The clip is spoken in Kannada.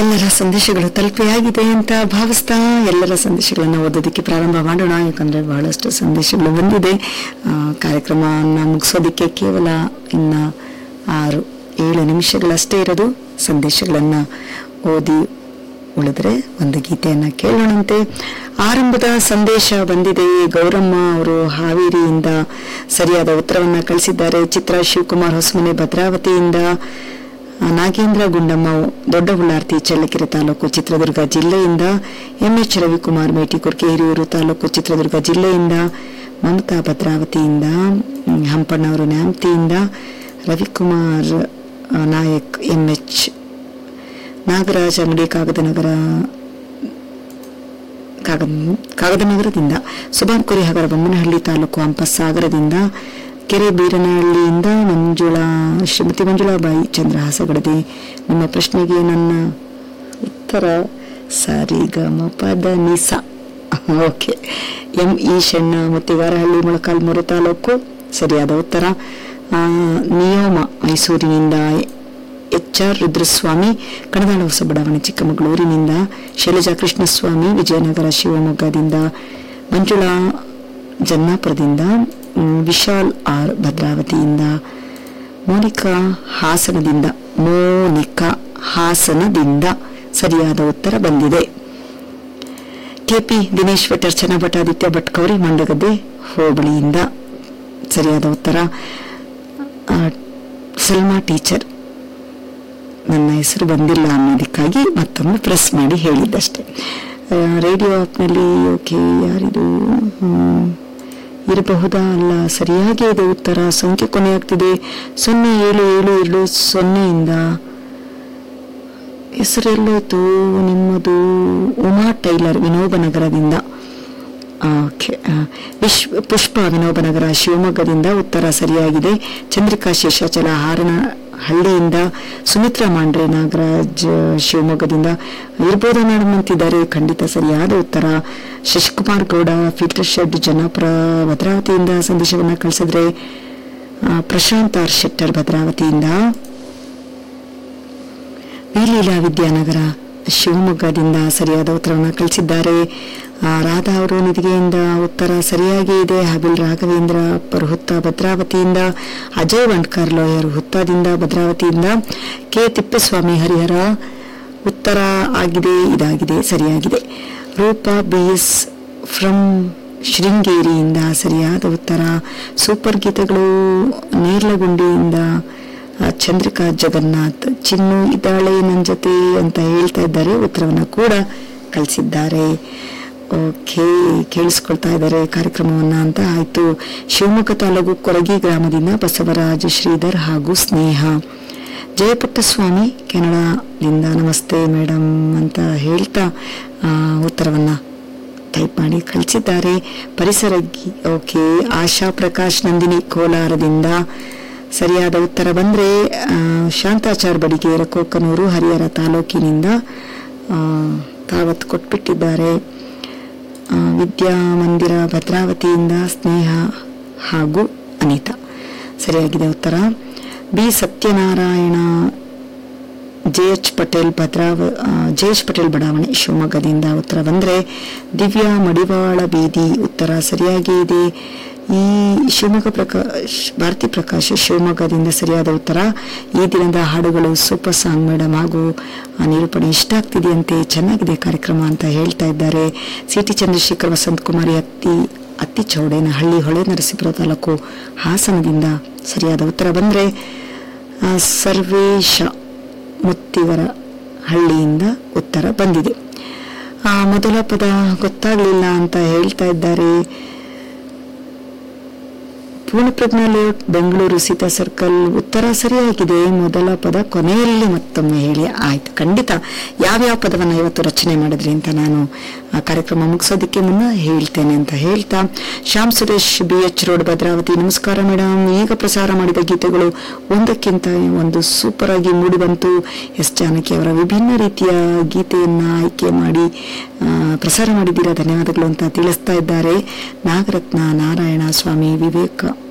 ಎಲ್ಲರ ಸಂದೇಶಗಳು ತಲುಪೆಯಾಗಿದೆ ಅಂತ ಭಾವಿಸ್ತಾ ಎಲ್ಲರ ಸಂದೇಶಗಳನ್ನು ಓದೋದಕ್ಕೆ ಪ್ರಾರಂಭ ಮಾಡೋಣ ಯಾಕಂದ್ರೆ ಬಹಳಷ್ಟು ಸಂದೇಶಗಳು ಬಂದಿದೆ ಆ, ಕಾರ್ಯಕ್ರಮವನ್ನು ಮುಗಿಸೋದಕ್ಕೆ ಕೇವಲ ಇನ್ನ ಆರು ಏಳು ನಿಮಿಷಗಳಷ್ಟೇ ಇರೋದು ಸಂದೇಶಗಳನ್ನು ಓದಿ ಉಳಿದ್ರೆ ಒಂದು ಗೀತೆಯನ್ನ ಕೇಳೋಣಂತೆ ಆರಂಭದ ಸಂದೇಶ ಬಂದಿದೆ ಗೌರಮ್ಮ ಅವರು ಹಾವೇರಿಯಿಂದ ಸರಿಯಾದ ಉತ್ತರವನ್ನ ಕಳಿಸಿದ್ದಾರೆ ಚಿತ್ರ ಶಿವಕುಮಾರ್ ಹೊಸಮನೆ ಭದ್ರಾವತಿಯಿಂದ ಆ, ನಾಗೇಂದ್ರ ಗುಂಡಮ್ಮ ದೊಡ್ಡ ಹುಳ್ಳಾರ್ತಿ ಚಳ್ಳಕೆರೆ ತಾಲೂಕು ಚಿತ್ರದುರ್ಗ ಜಿಲ್ಲೆಯಿಂದ ಎಂಎಚ್ ರವಿಕುಮಾರ್ ಮೇಟಿಕೊರ್ಕೆ ಹಿರಿಯೂರು ತಾಲೂಕು ಚಿತ್ರದುರ್ಗ ಜಿಲ್ಲೆಯಿಂದ ಮಮತಾ ಭದ್ರಾವತಿಯಿಂದ ಹ್ಮ್, ಹಂಪಣ್ಣವರು ನ್ಯಾಮತಿಯಿಂದ ರವಿಕುಮಾರ್ ಆ, ನಾಯಕ್ ಎಂಎಚ್ ನಾಗರಾಜ್ ಅಂಗಡಿ ಕಾಗದನಗರ ಕಾಗದ ಕಾಗದನಗರದಿಂದ ಸುಭಾನ್ ಕುರಿಹಗರ ಬೊಮ್ಮನಹಳ್ಳಿ ತಾಲೂಕು ಹಂಪಸಾಗರದಿಂದ ಕೆರೆ ಬೀರನಹಳ್ಳಿಯಿಂದ ಮಂಜುಳಾ ಶ್ರೀಮತಿ ಮಂಜುಳಾಬಾಯಿ ಚಂದ್ರಹಾಸಗಡದೆ ನಿಮ್ಮ ಪ್ರಶ್ನೆಗೆ ನನ್ನ ಉತ್ತರ ಸಾರಿಗಮ ಪದ ನಿಸ ಓಕೆ ಎಂ ಈ ಶಣ್ಣ ಮುತ್ತಿಗಾರಹಳ್ಳಿ ಮೊಳಕಾಲ್ಮೂರು ತಾಲೂಕು ಸರಿಯಾದ ಉತ್ತರ ಆ, ನಿಯೋಮ ಮೈಸೂರಿನಿಂದ ಎಚ್ ಆರ್ ರುದ್ರಸ್ವಾಮಿ ಕಣದಾಳ ಹೊಸ ಬಡಾವಣೆ ಚಿಕ್ಕಮಗಳೂರಿನಿಂದ ಶೈಲಜಾ ಕೃಷ್ಣಸ್ವಾಮಿ ವಿಜಯನಗರ ಶಿವಮೊಗ್ಗದಿಂದ ಮಂಜುಳಾ ಜನ್ನಾಪುರದಿಂದ ಮ್, ವಿಶಾಲ್ ಆರ್ ಭದ್ರಾವತಿಯಿಂದ ಮೋನಿಕಾ ಹಾಸನದಿಂದ ಮೋನಿಕಾ ಹಾಸನದಿಂದ ಸರಿಯಾದ ಉತ್ತರ ಬಂದಿದೆ ಕೆಪಿ ದಿನೇಶ್ ಭಟ್ ಅರ್ಚನಾ ಭಟ್ ಆದಿತ್ಯ ಭಟ್ ಕೌರಿ ಮಂಡಗದ್ದೆ ಹೋಬಳಿಯಿಂದ ಸರಿಯಾದ ಉತ್ತರ ಆ, ಸಲ್ಮಾ ಟೀಚರ್ ನನ್ನ ಹೆಸರು ಬಂದಿಲ್ಲ ಅನ್ನೋದಕ್ಕಾಗಿ ಮತ್ತೊಮ್ಮೆ ಪ್ರೆಸ್ ಮಾಡಿ ಹೇಳಿದ್ದಷ್ಟೇ ಆ, ರೇಡಿಯೋ ಆಪ್ನಲ್ಲಿ ಓಕೆ ಯಾರಿದು ಹ್ಮ್, ಇರಬಹುದಾ ಅಲ್ಲ ಸರಿಯಾಗಿ ಇದೆ ಉತ್ತರ ಸಂಖ್ಯೆ ಕೊನೆಯಾಗ್ತಿದೆ ಸೊನ್ನೆ ಏಳು ಏಳು ಎರಡು ಸೊನ್ನೆಯಿಂದ ಹೆಸರೆಲ್ಲೋಯ್ತು ನಿಮ್ಮದು ಉಮಾ ಟೈಲರ್ ವಿನೋಬನಗರದಿಂದ ಓಕೆ ವಿಶ್ವ ಪುಷ್ಪ ವಿನೋಬನಗರ ಶಿವಮೊಗ್ಗದಿಂದ ಉತ್ತರ ಸರಿಯಾಗಿದೆ ಚಂದ್ರಿಕಾ ಶೇಷಾಚಲ ಹಾರನ ಹಳ್ಳಿಯಿಂದ ಸುಮಿತ್ರಾ ಮಾಂಡ್ರೆ ನಾಗರಾಜ್ ಶಿವಮೊಗ್ಗದಿಂದ ಇರ್ಬೋದ ಮೇಡಮ್ ಅಂತಿದ್ದಾರೆ ಖಂಡಿತ ಸರಿಯಾದ ಉತ್ತರ ಶಶಿಕುಮಾರ್ ಗೌಡ ಫಿಲ್ಟರ್ ಶೆಡ್ ಜನ್ನಾಪುರ ಭದ್ರಾವತಿಯಿಂದ ಸಂದೇಶವನ್ನ ಕಳಿಸಿದ್ರೆ ಆ, ಪ್ರಶಾಂತ್ ಆರ್ ಶೆಟ್ಟರ್ ಭದ್ರಾವತಿಯಿಂದ ವಿಲೀಲಾ ವಿದ್ಯಾನಗರ ಶಿವಮೊಗ್ಗದಿಂದ ಸರಿಯಾದ ಉತ್ತರವನ್ನು ಕಳಿಸಿದ್ದಾರೆ ಆ, ರಾಧಾ ಅವರು ನಿಧಿಗೆಯಿಂದ ಉತ್ತರ ಸರಿಯಾಗಿ ಇದೆ ಹಬಿಲ್ ರಾಘವೇಂದ್ರ ಪರ್ಹುತ್ತ ಭದ್ರಾವತಿಯಿಂದ ಅಜಯ್ ವಂಡ್ಕರ್ ಲೋಯರ್ ಹುತ್ತಾದಿಂದ ಭದ್ರಾವತಿಯಿಂದ ಕೆ ತಿಪ್ಪೇಸ್ವಾಮಿ ಹರಿಹರ ಉತ್ತರ ಆಗಿದೆ ಇದಾಗಿದೆ ಸರಿಯಾಗಿದೆ ರೂಪಾ ಬಿ ಎಸ್ ಫ್ರಮ್ ಶೃಂಗೇರಿಯಿಂದ ಸರಿಯಾದ ಉತ್ತರ ಸೂಪರ್ ಗೀತೆಗಳು ನೇರ್ಲಗುಂಡಿಯಿಂದ ಆ, ಚಂದ್ರಿಕಾ ಜಗನ್ನಾಥ್ ಚಿನ್ನು ಇದ್ದಾಳೆ ನನ್ನ ಜೊತೆ ಅಂತ ಹೇಳ್ತಾ ಇದ್ದಾರೆ ಉತ್ತರವನ್ನ ಕೂಡ ಕಳಿಸಿದ್ದಾರೆ ಓಕೆ ಕೇಳಿಸ್ಕೊಳ್ತಾ ಇದ್ದಾರೆ ಕಾರ್ಯಕ್ರಮವನ್ನ ಅಂತ ಆಯ್ತು ಶಿವಮೊಗ್ಗ ತಾಲೂಕು ಕೊರಗಿ ಗ್ರಾಮದಿಂದ ಬಸವರಾಜ್ ಶ್ರೀಧರ್ ಹಾಗೂ ಸ್ನೇಹ ಜಯಪುಟ್ಟಸ್ವಾಮಿ ಕೆನಡಾದಿಂದ ನಮಸ್ತೆ ಮೇಡಮ್ ಅಂತ ಹೇಳ್ತಾ ಆ, ಉತ್ತರವನ್ನ ಟೈಪ್ ಮಾಡಿ ಕಳಿಸಿದ್ದಾರೆ ಪರಿಸರ ಗಿ- ಓಕೆ ಆಶಾ ಪ್ರಕಾಶ್ ನಂದಿನಿ ಕೋಲಾರದಿಂದ ಸರಿಯಾದ ಉತ್ತರ ಬಂದ್ರೆ ಆ, ಶಾಂತಾಚಾರ್ ಬಡಿಗೇರ ಕೋಕನೂರು ಹರಿಹರ ತಾಲೂಕಿನಿಂದ ಆ, ತಾವತ್ ಕೊಟ್ಬಿಟ್ಟಿದ್ದಾರೆ ಆ, ವಿದ್ಯಾಮಂದಿರ ಭದ್ರಾವತಿಯಿಂದ ಸ್ನೇಹ ಹಾಗೂ ಅನಿತಾ ಸರಿಯಾಗಿದೆ ಉತ್ತರ B Satyanarayana J H Patel ಭದ್ರಾವ ಜೆ ಎಚ್ ಪಟೇಲ್ ಬಡಾವಣೆ ಶಿವಮೊಗ್ಗದಿಂದ ಉತ್ತರ ಬಂದ್ರೆ ದಿವ್ಯಾ ಮಡಿವಾಳ ಬೀದಿ ಉತ್ತರ ಸರಿಯಾಗಿ ಇದೆ ಈ ಶಿವಮೊಗ್ಗ ಪ್ರಕಾಶ್ ಭಾರತಿ ಪ್ರಕಾಶ್ ಶಿವಮೊಗ್ಗದಿಂದ ಸರಿಯಾದ ಉತ್ತರ ಈ ದಿನದ ಹಾಡುಗಳು ಸೂಪರ್ ಸಾಂಗ್ ಮೇಡಮ್ ಹಾಗೂ ಆ ನಿರೂಪಣೆ ಇಷ್ಟ ಆಗ್ತಿದೆಯಂತೆ ಚೆನ್ನಾಗಿದೆ ಕಾರ್ಯಕ್ರಮ ಅಂತ ಹೇಳ್ತಾ ಇದ್ದಾರೆ ಸಿ ಟಿ ಚಂದ್ರಶೇಖರ್ ವಸಂತ್ ಕುಮಾರಿ ಅತ್ತಿ ಅತ್ತಿ ಚೌಡೇನ ಹಳ್ಳಿ ಹೊಳೆ ನರಸೀಪುರ ತಾಲೂಕು ಹಾಸನದಿಂದ ಸರಿಯಾದ ಉತ್ತರ ಬಂದ್ರೆ ಆ, ಸರ್ವೇಶ ಮುತ್ತಿವರ ಹಳ್ಳಿಯಿಂದ ಉತ್ತರ ಬಂದಿದೆ ಆ ಮೊದಲ ಪದ ಗೊತ್ತಾಗ್ಲಿಲ್ಲ ಅಂತ ಹೇಳ್ತಾ ಇದ್ದಾರೆ ಪೂರ್ಣಪ್ರಜ್ಞಾ ಲೇಔಟ್ ಬೆಂಗಳೂರು ಸೀತಾ ಸರ್ಕಲ್ ಉತ್ತರ ಸರಿಯಾಗಿದೆ ಮೊದಲ ಪದ ಕೊನೆಯಲ್ಲಿ ಮತ್ತೊಮ್ಮೆ ಹೇಳಿ ಆಯ್ತು ಖಂಡಿತ ಯಾವ್ಯಾವ ಪದವನ್ನ ಇವತ್ತು ರಚನೆ ಮಾಡಿದ್ರಿ ಅಂತ ನಾನು ಆ ಕಾರ್ಯಕ್ರಮ ಮುಗಿಸೋದಕ್ಕೆ ಮುನ್ನ ಹೇಳ್ತೇನೆ ಅಂತ ಹೇಳ್ತಾ Shyam Suresh B H road Bhadravathi ನಮಸ್ಕಾರ ಮೇಡಮ್ ಈಗ ಪ್ರಸಾರ ಮಾಡಿದ ಗೀತೆಗಳು ಒಂದಕ್ಕಿಂತ ಒಂದು ಸೂಪರ್ ಆಗಿ ಮೂಡಿ ಬಂತು ಎಸ್ ಜಾನಕಿ ಅವರ ವಿಭಿನ್ನ ರೀತಿಯ ಗೀತೆಯನ್ನ ಆಯ್ಕೆ ಮಾಡಿ ಆ, ಪ್ರಸಾರ ಮಾಡಿದ್ದೀರಾ ಧನ್ಯವಾದಗಳು ಅಂತ ತಿಳಿಸ್ತಾ ಇದ್ದಾರೆ ನಾಗರತ್ನ ನಾರಾಯಣ ಸ್ವಾಮಿ ವಿವೇಕ